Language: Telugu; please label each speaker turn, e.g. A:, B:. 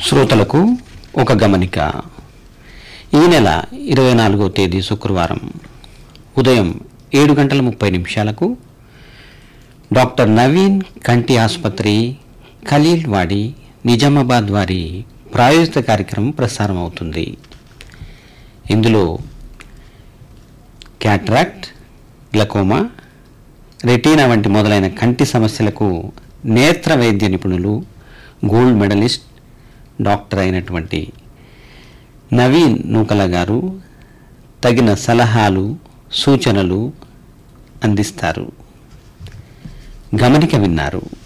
A: శ్రోతలకు ఒక గమనిక ఈ నెల ఇరవై నాలుగో తేదీ శుక్రవారం ఉదయం ఏడు గంటల ముప్పై నిమిషాలకు డాక్టర్ నవీన్ కంటి ఆసుపత్రి ఖలీల్ వాడి నిజామాబాద్ వారి ప్రాయోజిత కార్యక్రమం ప్రసారం అవుతుంది ఇందులో క్యాట్రాక్ట్ గ్లకోమా రెటీనా వంటి మొదలైన కంటి సమస్యలకు నేత్ర వైద్య నిపుణులు గోల్డ్ మెడలిస్ట్ డాక్టర్ అయినటువంటి నవీన్ నూకల గారు తగిన సలహాలు సూచనలు అందిస్తారు గమనిక విన్నారు